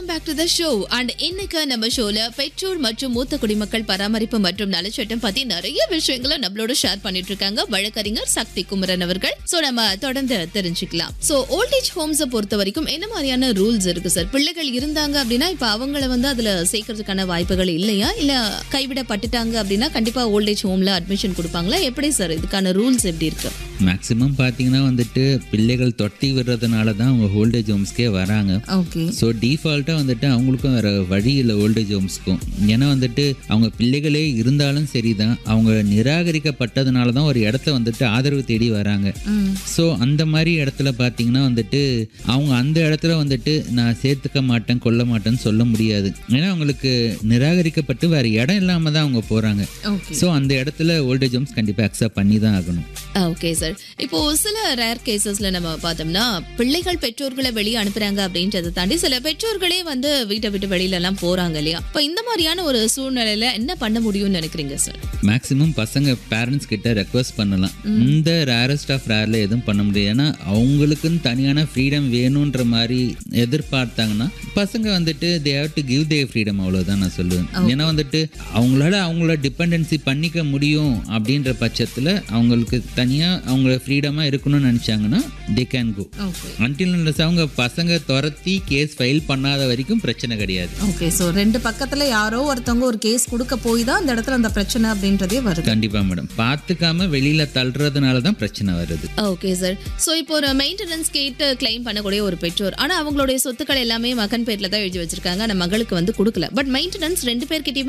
back to the show and இன்னைக்கு நம்ம ஷோல பெற்றோர் மற்றும் மூத்த குடிமக்கள் பராமரிப்பு மற்றும் நலச்சட்டம் பத்தி நிறைய விஷயங்களை நம்மளோட ஷேர் பண்ணிட்டு இருக்காங்க வழக்கறிஞர் சக்தி குமரன் அவர்கள் சோ நம்ம தொடர்ந்து தெரிஞ்சுக்கலாம் சோ ஓல்டேஜ் ஹோம்ஸ பொறுத்த வரைக்கும் என்ன மாதிரியான ரூல்ஸ் இருக்கு சார் பிள்ளைகள் இருந்தாங்க அப்படின்னா இப்ப அவங்கள வந்து அதுல சேர்க்கறதுக்கான வாய்ப்புகள் இல்லையா இல்ல கைவிடப்பட்டுட்டாங்க அப்படின்னா கண்டிப்பா ஓல்டேஜ் ஹோம்ல அட்மிஷன் கொடுப்பாங்களா எப்படி சார் இதுக்கான ரூல்ஸ் எப்படி இருக்கு மேக்ஸிமம் பார்த்தீங்கன்னா வந்துட்டு பிள்ளைகள் தொட்டி விடுறதுனால தான் அவங்க ஓல்டேஜ் ஹோம்ஸ்க்கே வராங்க ஓகே ஸோ டிஃபால்ட்டாக வந்துட்டு அவங்களுக்கும் வேறு வழி இல்லை ஓல்டேஜ் ஹோம்ஸ்க்கும் ஏன்னா வந்துட்டு அவங்க பிள்ளைகளே இருந்தாலும் சரி தான் அவங்க நிராகரிக்கப்பட்டதுனால தான் ஒரு இடத்த வந்துட்டு ஆதரவு தேடி வராங்க ஸோ அந்த மாதிரி இடத்துல பார்த்தீங்கன்னா வந்துட்டு அவங்க அந்த இடத்துல வந்துட்டு நான் சேர்த்துக்க மாட்டேன் கொல்ல மாட்டேன்னு சொல்ல முடியாது ஏன்னா அவங்களுக்கு நிராகரிக்கப்பட்டு வேறு இடம் இல்லாமல் தான் அவங்க போகிறாங்க ஓகே ஸோ அந்த இடத்துல ஓல்டேஜ் ஹோம்ஸ் கண்டிப்பாக அக்செப்ட் பண்ணி தான் ஆகணும் ஓகே சார் இப்போ சில ரேர் கேசஸ்ல நம்ம பார்த்தோம்னா பிள்ளைகள் பெற்றோர்களை வெளியே அனுப்புறாங்க அப்படின்றத தாண்டி சில பெற்றோர்களே வந்து வீட்டை விட்டு வெளியில எல்லாம் போறாங்க இல்லையா இப்போ இந்த மாதிரியான ஒரு சூழ்நிலையில என்ன பண்ண முடியும்னு நினைக்கிறீங்க சார் மேக்ஸிமம் பசங்க பேரண்ட்ஸ் கிட்ட ரெக்வஸ்ட் பண்ணலாம் இந்த ரேரஸ்ட் ஆஃப் ரேர்ல எதுவும் பண்ண முடியாது ஏன்னா அவங்களுக்குன்னு தனியான ஃப்ரீடம் வேணுன்ற மாதிரி எதிர்பார்த்தாங்கன்னா பசங்க வந்துட்டு they have to give they freedom அவ்வளோதான் நான் சொல்லுவேன் ஏன்னா வந்துட்டு அவங்களால அவங்கள டிபெண்டன்சி பண்ணிக்க முடியும் அப்படின்ற பட்சத்தில் அவங்களுக்கு தனியாக அவங்க ஃப்ரீடமாக இருக்கணும்னு நினச்சாங்கன்னா they can go okay until அவங்க பசங்க துரத்தி கேஸ் ஃபைல் பண்ணாத வரைக்கும் பிரச்சனை கிடையாது ஓகே ஸோ ரெண்டு பக்கத்துல யாரோ ஒருத்தவங்க ஒரு கேஸ் கொடுக்க போய் தான் அந்த இடத்துல அந்த பிரச்சனை அப்படின்றதே வருது கண்டிப்பாக மேடம் பார்த்துக்காம வெளியில் தள்ளுறதுனால தான் பிரச்சனை வருது ஓகே சார் ஸோ இப்போ ஒரு மெயின்டெனன்ஸ் கேட்டு கிளைம் பண்ணக்கூடிய ஒரு பெற்றோர் ஆனா அவங்களுடைய சொத்துக்கள் எல்லாமே மகன் பேர்ல தான் எழுதி வச்சிருக்காங்க ஆனா மகளுக்கு வந்து கொடுக்கல பட் மெயின்டெனன்ஸ் ரெண்டு பேர்கிட்டயுமே